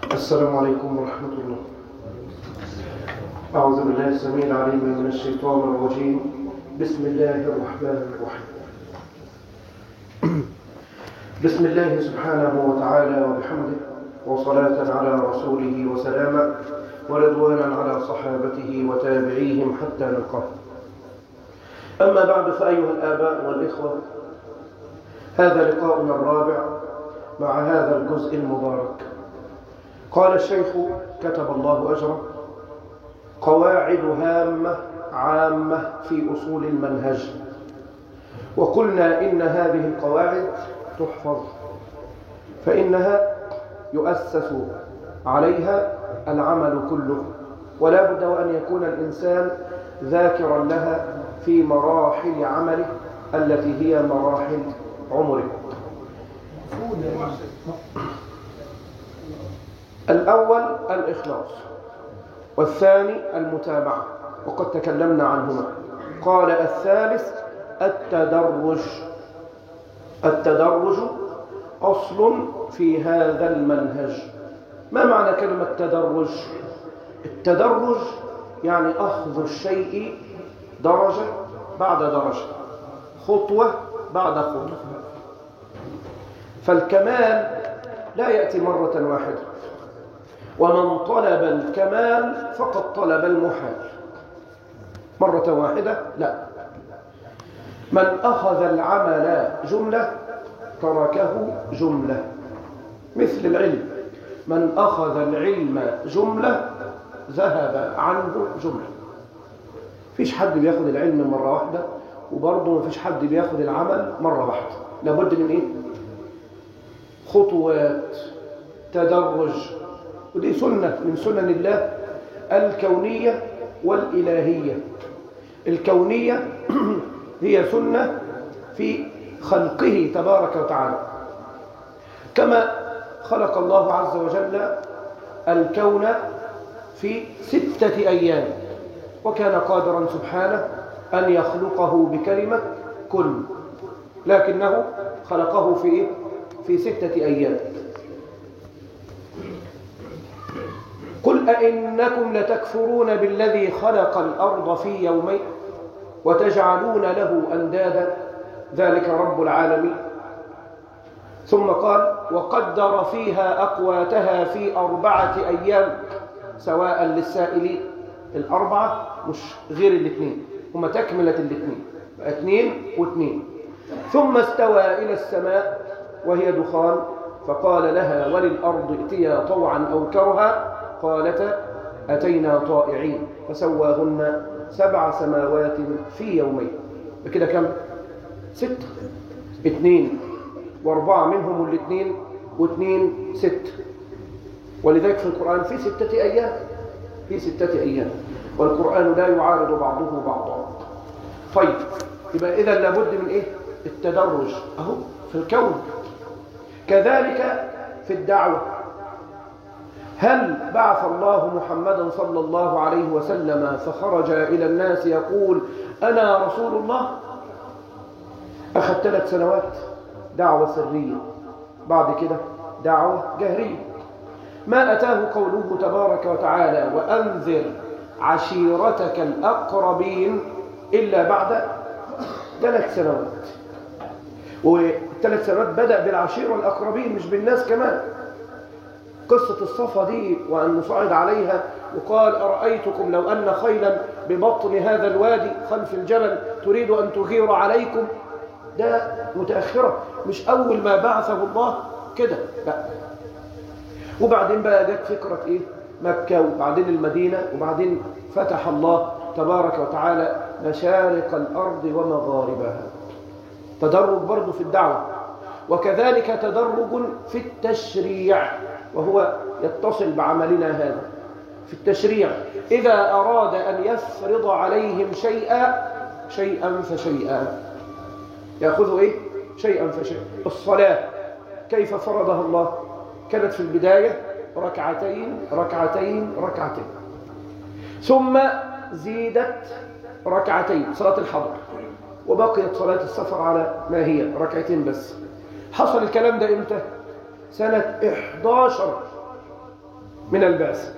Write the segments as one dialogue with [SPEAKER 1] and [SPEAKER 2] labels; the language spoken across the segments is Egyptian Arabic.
[SPEAKER 1] السلام عليكم ورحمة الله أعوذ بالله السميع العليم من الشيطان الرجيم بسم الله الرحمن الرحيم بسم الله سبحانه وتعالى وبحمده وصلاة على رسوله وسلاما ورضوانا على صحابته وتابعيهم حتى نلقاه أما بعد فأيها الآباء والإخوة هذا لقاؤنا الرابع مع هذا الجزء المبارك قال الشيخ كتب الله أجره قواعد هامة عامة في أصول المنهج وقلنا إن هذه القواعد تحفظ فإنها يؤسس عليها العمل كله ولا بد وأن يكون الإنسان ذاكرا لها في مراحل عمله التي هي مراحل عمره الأول الإخلاص والثاني المتابعة وقد تكلمنا عنهما قال الثالث التدرج التدرج أصل في هذا المنهج ما معنى كلمة تدرج التدرج يعني أخذ الشيء درجة بعد درجة خطوة بعد خطوة فالكمال لا يأتي مرة واحدة ومن طلب الكمال فقد طلب المحال مرة واحدة لا من أخذ العمل جملة تركه جملة مثل العلم من أخذ العلم جملة ذهب عنه جملة فيش حد بياخد العلم مرة واحدة وبرضه ما فيش حد بياخد العمل مرة واحدة لابد من إيه؟ خطوات تدرج ودي سنة من سنن الله الكونية والإلهية الكونية هي سنة في خلقه تبارك وتعالى كما خلق الله عز وجل الكون في ستة أيام وكان قادرا سبحانه أن يخلقه بكلمة كن لكنه خلقه في في ستة أيام قل أئنكم لتكفرون بالذي خلق الأرض في يومين وتجعلون له أندادا ذلك رب العالمين ثم قال وقدر فيها أقواتها في أربعة أيام سواء للسائلين الأربعة مش غير الاثنين هم تكملة الاثنين اثنين واثنين ثم استوى إلى السماء وهي دخان فقال لها وللأرض ائتيا طوعا أو كرها قالتا أتينا طائعين فسواهن سبع سماوات في يومين بكده كم؟ ستة اثنين واربعة منهم الاثنين واثنين ست ولذلك في القرآن في ستة أيام في ستة أيام والقرآن لا يعارض بعضه بعضا طيب يبقى إذا لابد من إيه؟ التدرج أهو في الكون كذلك في الدعوة هل بعث الله محمدا صلى الله عليه وسلم فخرج إلى الناس يقول أنا رسول الله أخذ ثلاث سنوات دعوة سرية بعد كده دعوة جهرية ما أتاه قوله تبارك وتعالى وأنذر عشيرتك الأقربين إلا بعد ثلاث سنوات والثلاث سنوات بدأ بالعشيرة الأقربين مش بالناس كمان قصة الصفا دي وأن نصعد عليها وقال أرأيتكم لو أن خيلا ببطن هذا الوادي خلف الجبل تريد أن تغير عليكم ده متأخرة مش أول ما بعثه الله كده لا وبعدين بقى جت فكرة إيه مكة وبعدين المدينة وبعدين فتح الله تبارك وتعالى مشارق الأرض ومغاربها تدرج برضه في الدعوة وكذلك تدرج في التشريع وهو يتصل بعملنا هذا في التشريع إذا أراد أن يفرض عليهم شيئا شيئا فشيئا يأخذ إيه؟ شيئا فشيئا الصلاة كيف فرضها الله كانت في البداية ركعتين ركعتين ركعتين ثم زيدت ركعتين صلاة الحضر وبقيت صلاة السفر على ما هي ركعتين بس حصل الكلام ده امتى سنة 11 من البعث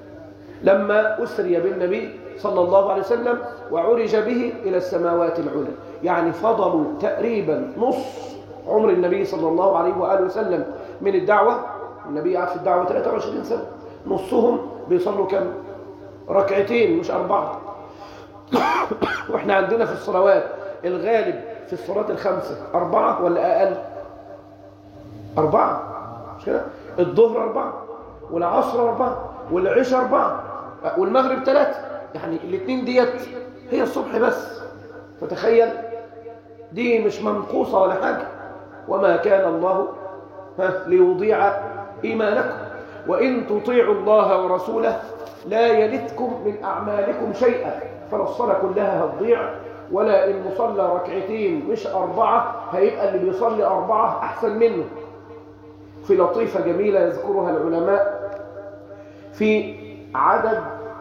[SPEAKER 1] لما أسري بالنبي صلى الله عليه وسلم وعرج به إلى السماوات العلى يعني فضلوا تقريبا نص عمر النبي صلى الله عليه وآله وسلم من الدعوة النبي قعد في الدعوة 23 سنة نصهم بيصلوا كم ركعتين مش أربعة وإحنا عندنا في الصلوات الغالب في الصلاة الخمسة أربعة ولا أقل أربعة مش كده الظهر أربعة والعصر أربعة والعشاء أربعة والمغرب ثلاثة يعني الاثنين ديت هي الصبح بس فتخيل دي مش منقوصة ولا حاجة وما كان الله ها ليضيع إيمانكم وإن تطيعوا الله ورسوله لا يلتكم من أعمالكم شيئا فلا الصلاة كلها هتضيع ولا إن مصلى ركعتين مش أربعة هيبقى اللي بيصلي أربعة أحسن منه في لطيفة جميلة يذكرها العلماء في عدد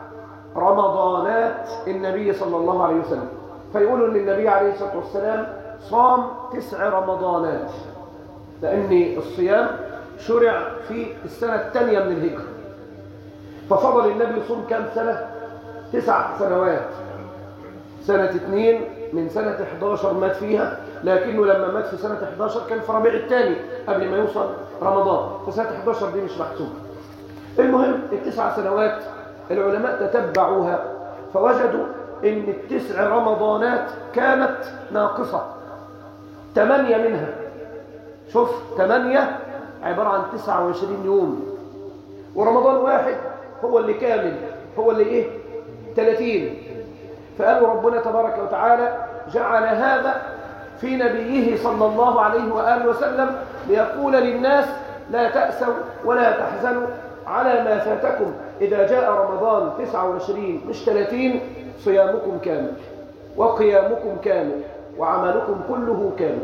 [SPEAKER 1] رمضانات النبي صلى الله عليه وسلم فيقولوا ان النبي عليه الصلاه والسلام صام تسع رمضانات لان الصيام شرع في السنه الثانيه من الهجره ففضل النبي يصوم كم سنه تسع سنوات سنه اثنين من سنه 11 مات فيها لكنه لما مات في سنه 11 كان في ربيع الثاني قبل ما يوصل رمضان فسنه 11 دي مش محسوبه المهم التسع سنوات العلماء تتبعوها فوجدوا ان التسع رمضانات كانت ناقصة ثمانية منها شوف ثمانية عبارة عن تسعة وعشرين يوم ورمضان واحد هو اللي كامل هو اللي ايه ثلاثين فقالوا ربنا تبارك وتعالى جعل هذا في نبيه صلى الله عليه وآله وسلم ليقول للناس لا تأسوا ولا تحزنوا على ما فاتكم إذا جاء رمضان 29 مش 30 صيامكم كامل وقيامكم كامل وعملكم كله كامل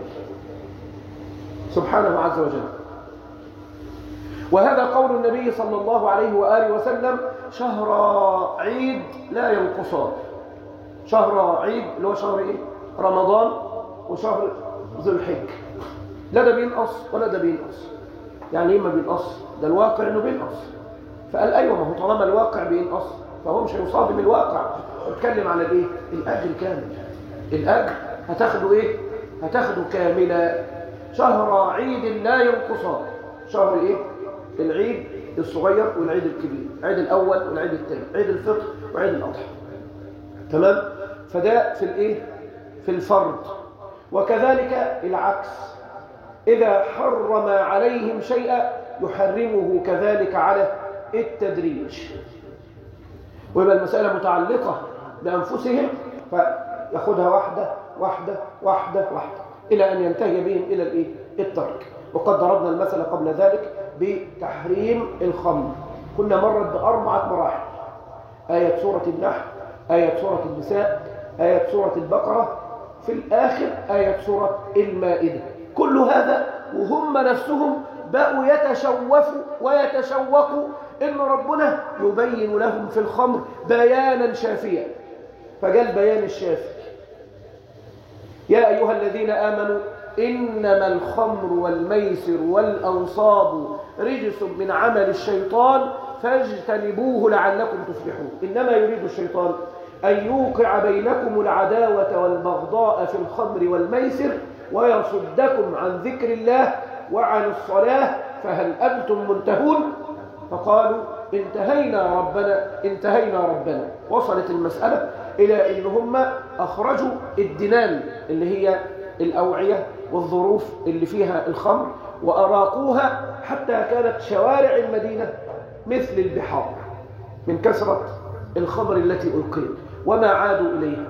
[SPEAKER 1] سبحانه عز وجل وهذا قول النبي صلى الله عليه وآله وسلم شهر عيد لا ينقصان شهر عيد اللي هو شهر إيه؟ رمضان وشهر ذو الحج لا ده بينقص ولا ده بينقص يعني ايه ما بينقص ده الواقع انه بينقص فقال ايوه ما هو طالما الواقع بينقص فهو مش هيصادم الواقع اتكلم على الايه الاجر كامل الاجر هتاخده ايه هتاخده كاملا شهر عيد لا ينقصان شهر ايه العيد الصغير والعيد الكبير العيد الاول والعيد الثاني عيد الفطر وعيد الاضحى تمام فده في الايه في الفرض وكذلك العكس إذا حرم عليهم شيئا يحرمه كذلك على التدريج ويبقى المسألة متعلقة بأنفسهم فيأخذها واحدة واحدة واحدة واحدة إلى أن ينتهي بهم إلى الإيه؟ الترك وقد ضربنا المثل قبل ذلك بتحريم الخمر كنا مرت بأربعة مراحل آية سورة النحل آية سورة النساء آية سورة البقرة في الآخر آية سورة المائدة كل هذا وهم نفسهم بقوا يتشوفوا ويتشوقوا إن ربنا يبين لهم في الخمر بيانا شافيا فجاء البيان الشافي يا أيها الذين آمنوا إنما الخمر والميسر والأنصاب رجس من عمل الشيطان فاجتنبوه لعلكم تفلحون إنما يريد الشيطان أن يوقع بينكم العداوة والبغضاء في الخمر والميسر ويصدكم عن ذكر الله وعن الصلاة فهل أنتم منتهون فقالوا انتهينا ربنا انتهينا ربنا وصلت المسألة إلى إن هم أخرجوا الدنان اللي هي الأوعية والظروف اللي فيها الخمر وأراقوها حتى كانت شوارع المدينة مثل البحار من كثرة الخمر التي ألقيت وما عادوا إليها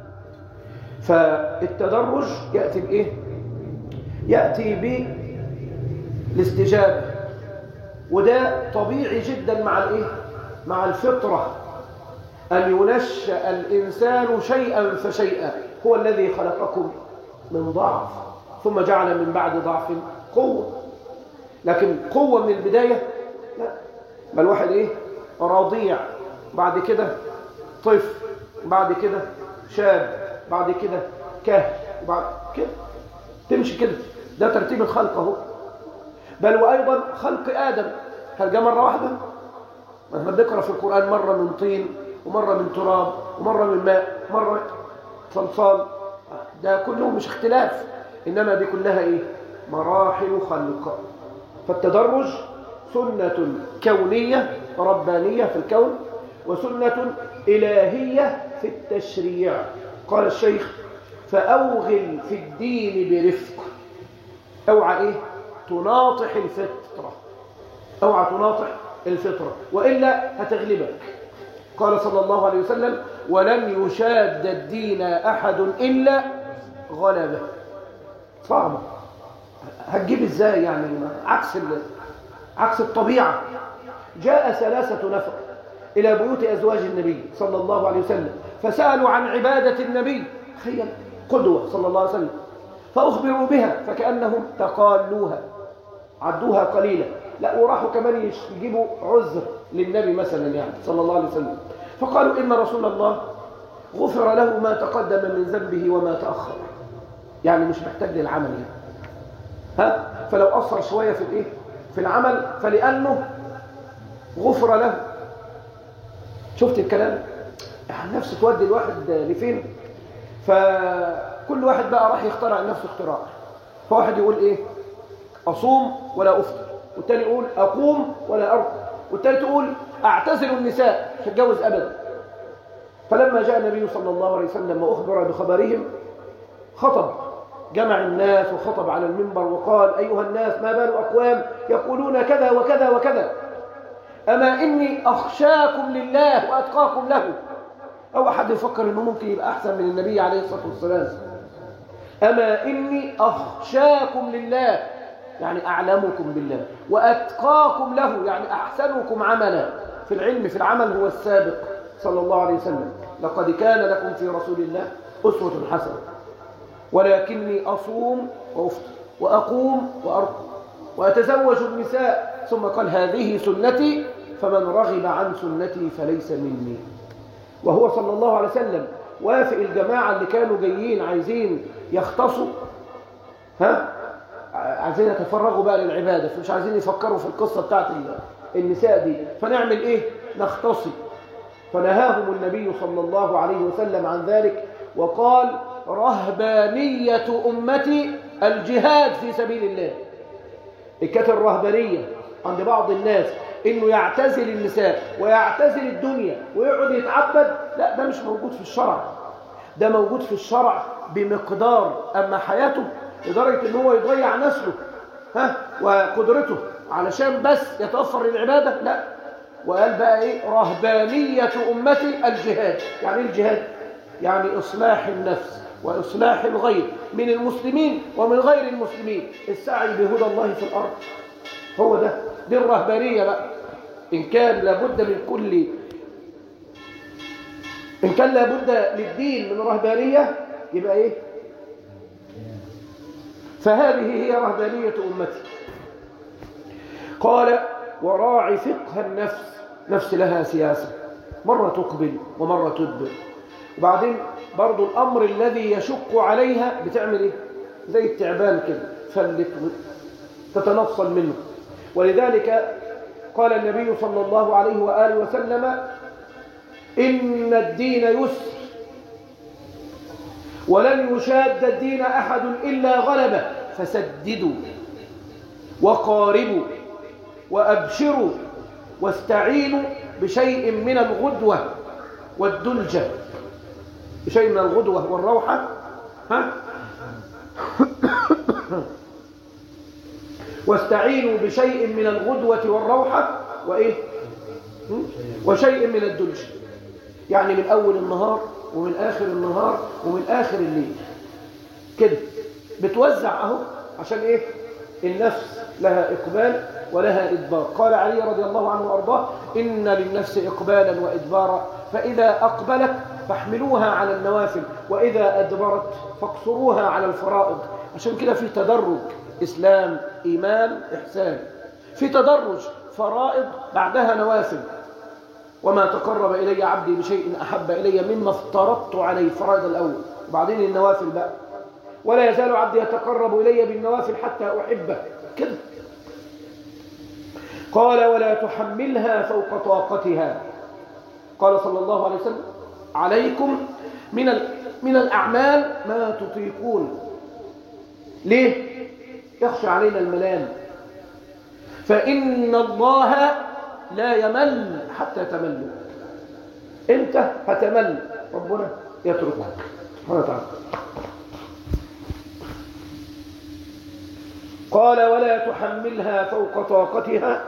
[SPEAKER 1] فالتدرج يأتي بإيه؟ يأتي بالاستجابة وده طبيعي جدا مع الإيه؟ مع الفطرة أن ينشأ الإنسان شيئا فشيئا هو الذي خلقكم من ضعف ثم جعل من بعد ضعف قوة لكن قوة من البداية لا بل واحد إيه؟ رضيع بعد كده طفل بعد كده شاب بعد كده كهل بعد كده تمشي كده ده ترتيب الخلق اهو بل وايضا خلق ادم هل جاء مره واحده احنا بنقرا في القرآن مرة من طين ومرة من تراب ومرة من ماء مرة صلصال ده كله مش اختلاف إنما دي كلها إيه مراحل خلق فالتدرج سنة كونية ربانية في الكون وسنة إلهية في التشريع قال الشيخ فأوغل في الدين برفق أوعى إيه تناطح الفطرة أوعى تناطح الفطرة وإلا هتغلبك قال صلى الله عليه وسلم ولم يشاد الدين أحد إلا غلبه صعبة هتجيب ازاي يعني عكس عكس الطبيعة جاء ثلاثة نفر إلى بيوت أزواج النبي صلى الله عليه وسلم فسألوا عن عبادة النبي تخيل قدوة صلى الله عليه وسلم فأخبروا بها فكأنهم تقالوها عدوها قليلا لا وراحوا كمان يجيبوا عذر للنبي مثلا يعني صلى الله عليه وسلم فقالوا إن رسول الله غفر له ما تقدم من ذنبه وما تأخر يعني مش محتاج للعمل يعني. ها فلو أصر شوية في الإيه في العمل فلأنه غفر له شفت الكلام يعني نفسه تودي الواحد لفين فكل واحد بقى راح يخترع لنفسه اختراع فواحد يقول ايه اصوم ولا افطر والتاني يقول اقوم ولا ارقد والتالت يقول اعتزل النساء مش هتجوز ابدا فلما جاء النبي صلى الله عليه وسلم واخبر بخبرهم خطب جمع الناس وخطب على المنبر وقال ايها الناس ما بال اقوام يقولون كذا وكذا وكذا اما اني اخشاكم لله واتقاكم له أو أحد يفكر أنه ممكن يبقى أحسن من النبي عليه الصلاة والسلام أما إني أخشاكم لله يعني أعلمكم بالله وأتقاكم له يعني أحسنكم عملا في العلم في العمل هو السابق صلى الله عليه وسلم لقد كان لكم في رسول الله أسوة حسنة ولكني أصوم وأفطر وأقوم وأرقم وأتزوج النساء ثم قال هذه سنتي فمن رغب عن سنتي فليس مني وهو صلى الله عليه وسلم وافق الجماعة اللي كانوا جايين عايزين يختصوا ها عايزين يتفرغوا بقى للعبادة فمش عايزين يفكروا في القصة بتاعت النساء دي فنعمل ايه نختصي فنهاهم النبي صلى الله عليه وسلم عن ذلك وقال رهبانية أمتي الجهاد في سبيل الله كانت الرهبانية عند بعض الناس انه يعتزل النساء ويعتزل الدنيا ويقعد يتعبد لا ده مش موجود في الشرع ده موجود في الشرع بمقدار اما حياته لدرجه ان هو يضيع نسله ها وقدرته علشان بس يتوفر للعباده لا وقال بقى ايه رهبانيه امتي الجهاد يعني ايه الجهاد يعني اصلاح النفس واصلاح الغير من المسلمين ومن غير المسلمين السعي بهدى الله في الارض هو ده دي الرهبانية بقى إن كان لابد من كل إن كان لابد للدين من رهبانية يبقى إيه فهذه هي رهبانية أمتي قال وراعي فقه النفس نفس لها سياسة مرة تقبل ومرة تدبر وبعدين برضو الأمر الذي يشق عليها بتعمل إيه زي التعبان كده فلت تتنصل منه ولذلك قال النبي صلى الله عليه وآله وسلم إن الدين يسر ولن يشاد الدين أحد إلا غلبه فسددوا وقاربوا وأبشروا واستعينوا بشيء من الغدوة والدلجة بشيء من الغدوة والروحة ها واستعينوا بشيء من الغدوة والروحة وإيه وشيء من الدلج يعني من أول النهار ومن آخر النهار ومن آخر الليل كده بتوزع أهو عشان إيه النفس لها إقبال ولها إدبار قال علي رضي الله عنه وأرضاه إن للنفس إقبالا وإدبارا فإذا أقبلت فاحملوها على النوافل وإذا أدبرت فاقصروها على الفرائض عشان كده في تدرج إسلام إيمان إحسان في تدرج فرائض بعدها نوافل وما تقرب إلي عبدي بشيء أحب إلي مما افترضت عليه فرائض الأول وبعدين النوافل بقى ولا يزال عبدي يتقرب إلي بالنوافل حتى أحبه كده قال ولا تحملها فوق طاقتها قال صلى الله عليه وسلم عليكم من من الأعمال ما تطيقون ليه؟ يخشى علينا الملام فإن الله لا يمل حتى تملوا انت هتمل ربنا يتركك سبحانه وتعالى قال ولا تحملها فوق طاقتها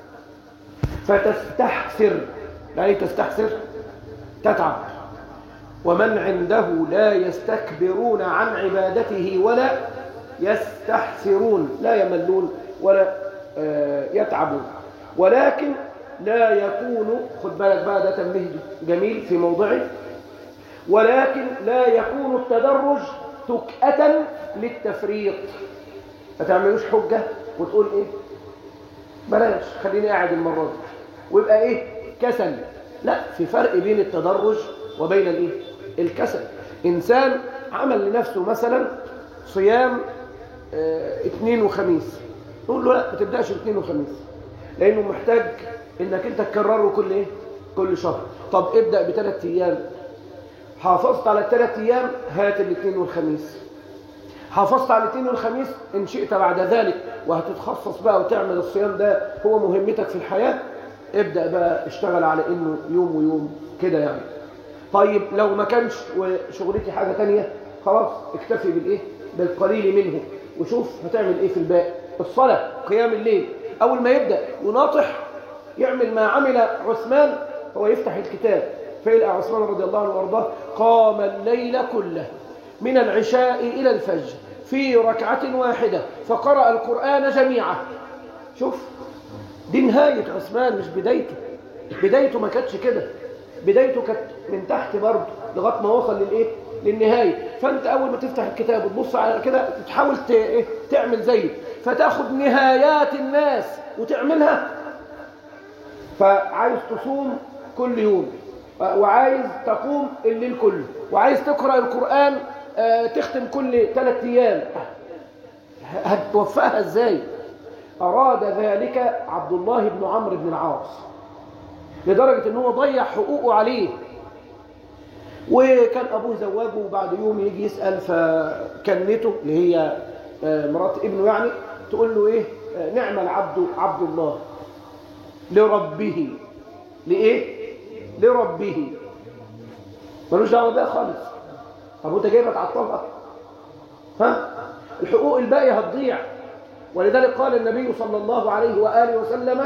[SPEAKER 1] فتستحسر لا تستحسر تتعب ومن عنده لا يستكبرون عن عبادته ولا يستحسرون لا يملون ولا يتعبون ولكن لا يكون خد بالك بقى ده تنبيه جميل في موضعه ولكن لا يكون التدرج تكأة للتفريط ما تعملوش حجة وتقول ايه بلاش خليني قاعد المرة دي ويبقى ايه كسل لا في فرق بين التدرج وبين الايه الكسل انسان عمل لنفسه مثلا صيام اه اثنين وخميس نقول له لا ما تبداش اثنين وخميس لانه محتاج انك انت تكرره كل ايه كل شهر طب ابدا بثلاث ايام حافظت على الثلاث ايام هات الاثنين والخميس حافظت على الاثنين والخميس ان شئت بعد ذلك وهتتخصص بقى وتعمل الصيام ده هو مهمتك في الحياه ابدا بقى اشتغل على انه يوم ويوم كده يعني طيب لو ما كانش وشغلتي حاجه تانية خلاص اكتفي بالايه بالقليل منه وشوف هتعمل ايه في الباقي الصلاه قيام الليل اول ما يبدا يناطح يعمل ما عمل عثمان هو يفتح الكتاب فيلقى عثمان رضي الله عنه وارضاه قام الليل كله من العشاء إلى الفجر في ركعة واحدة فقرأ القرآن جميعا شوف دي نهاية عثمان مش بدايته بدايته ما كانتش كده بدايته كانت من تحت برضه لغاية ما وصل للإيه؟ للنهاية فأنت أول ما تفتح الكتاب وتبص على كده تحاول تعمل زيه فتاخد نهايات الناس وتعملها فعايز تصوم كل يوم وعايز تقوم الليل كله وعايز تقرأ القرآن تختم كل ثلاث أيام هتوفقها ازاي أراد ذلك عبد الله بن عمرو بن العاص لدرجة ان هو ضيع حقوقه عليه وكان أبوه زواجه وبعد يوم يجي يسأل فكنته اللي هي مرات ابنه يعني تقول له ايه نعم العبد عبد الله لربه لإيه لربه ملوش دعوه بقى خالص طب وانت جايبك على الطلقه ها الحقوق الباقيه هتضيع ولذلك قال النبي صلى الله عليه واله وسلم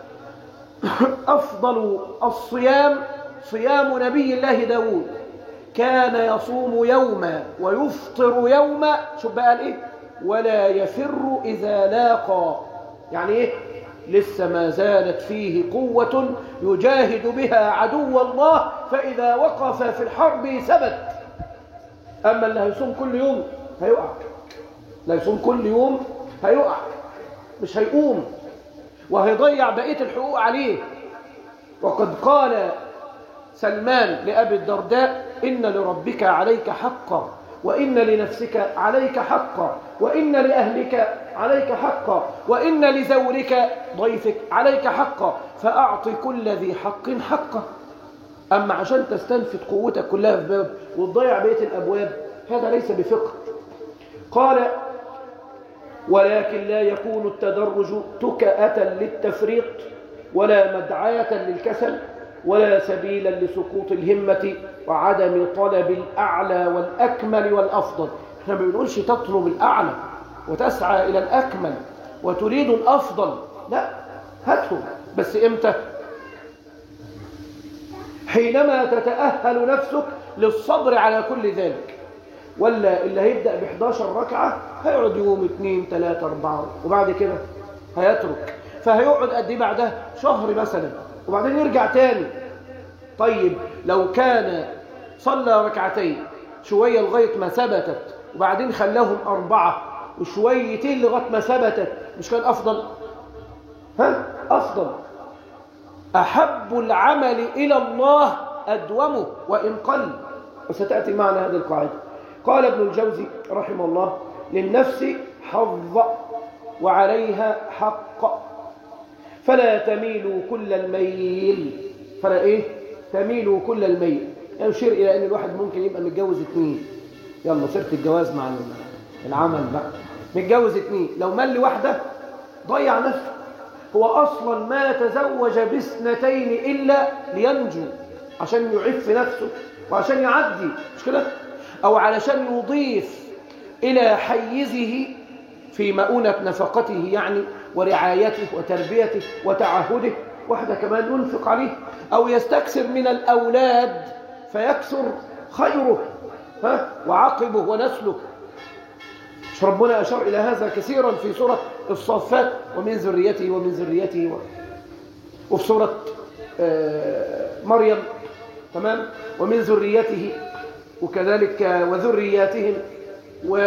[SPEAKER 1] افضل الصيام صيام نبي الله داود كان يصوم يوما ويفطر يوما شوف بقى قال ايه ولا يفر اذا لاقى يعني ايه لسه ما زالت فيه قوة يجاهد بها عدو الله فإذا وقف في الحرب ثبت أما اللي هيصوم كل يوم هيقع لا يصوم كل يوم هيقع مش هيقوم وهيضيع بقية الحقوق عليه وقد قال سلمان لأبي الدرداء إن لربك عليك حقا وإن لنفسك عليك حقا وإن لأهلك عليك حقا وإن لزورك ضيفك عليك حقا فأعطي كل ذي حق حقه أما عشان تستنفد قوتك كلها في باب وتضيع بيت الأبواب هذا ليس بفقه قال ولكن لا يكون التدرج تكأة للتفريط ولا مدعاة للكسل ولا سبيلا لسقوط الهمة وعدم طلب الأعلى والأكمل والأفضل احنا ما بنقولش تطلب الأعلى وتسعى إلى الأكمل وتريد الأفضل لا هاتهم بس إمتى حينما تتأهل نفسك للصبر على كل ذلك ولا اللي هيبدأ ب 11 ركعة هيقعد يوم اثنين ثلاثة أربعة وبعد كده هيترك فهيقعد قد ايه بعدها شهر مثلا وبعدين يرجع تاني طيب لو كان صلى ركعتين شوية لغاية ما ثبتت وبعدين خلاهم أربعة وشويتين لغاية ما ثبتت مش كان أفضل ها أفضل أحب العمل إلى الله أدومه وإن قل وستأتي معنا هذه القاعدة قال ابن الجوزي رحمه الله للنفس حظ وعليها حق فلا تميلوا كل الميل فلا ايه تميلوا كل الميل يشير الى ان الواحد ممكن يبقى متجوز اتنين يلا صرت الجواز مع العمل بقى متجوز اتنين لو مل لواحده ضيع نفسه هو اصلا ما تزوج باثنتين الا لينجو عشان يعف نفسه وعشان يعدي مش كده او علشان يضيف الى حيزه في مؤونة نفقته يعني ورعايته وتربيته وتعهده واحدة كمان ينفق عليه أو يستكثر من الأولاد فيكثر خيره ها وعقبه ونسله مش ربنا أشار إلى هذا كثيرا في سورة الصفات ومن ذريته ومن ذريته و... وفي سورة مريم تمام ومن ذريته وكذلك وذرياتهم و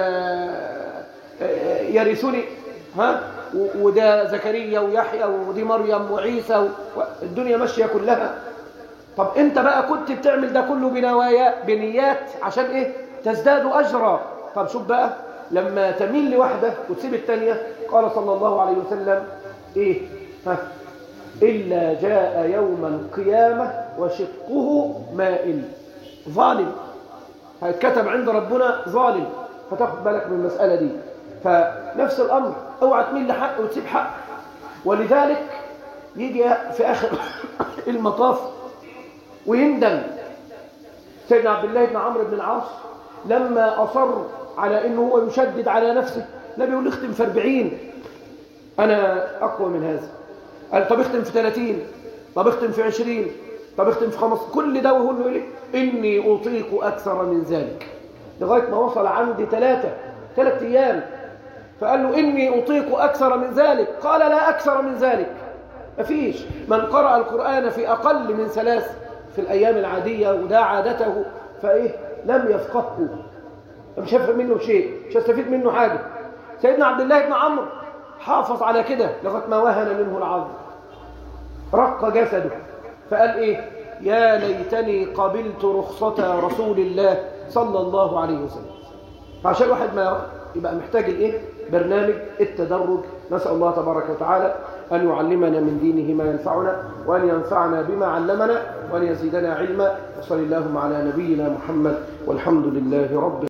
[SPEAKER 1] يرثني ها وده زكريا ويحيى ودي مريم وعيسى الدنيا ماشيه كلها طب انت بقى كنت بتعمل ده كله بنوايا بنيات عشان ايه تزداد اجرا طب شوف بقى لما تميل لواحده وتسيب الثانيه قال صلى الله عليه وسلم ايه ها الا جاء يوم القيامه وشقه مائل ظالم هيتكتب عند ربنا ظالم فتاخد بالك من المساله دي فنفس الأمر اوعى تميل لحق وتسيب حق ولذلك يجي في آخر المطاف ويندم سيدنا عبد الله بن عمرو بن العاص لما أصر على أنه هو يشدد على نفسه النبي يقول اختم في 40 أنا أقوى من هذا قال طب اختم في 30 طب اختم في 20 طب اختم في 5 كل ده وهو له إني أطيق أكثر من ذلك لغاية ما وصل عندي ثلاثة ثلاثة أيام فقال له إني أطيق أكثر من ذلك قال لا أكثر من ذلك مفيش من قرأ القرآن في أقل من ثلاث في الأيام العادية وده عادته فإيه لم يفقهه مش هفهم منه شيء مش هستفيد منه حاجة سيدنا عبد الله بن عمرو حافظ على كده لغاية ما وهن منه العظم رق جسده فقال إيه يا ليتني قبلت رخصة رسول الله صلى الله عليه وسلم فعشان الواحد ما يبقى محتاج الايه برنامج التدرج نسأل الله تبارك وتعالى أن يعلمنا من دينه ما ينفعنا وأن ينفعنا بما علمنا وأن يزيدنا علما وصلى اللهم على نبينا محمد والحمد لله رب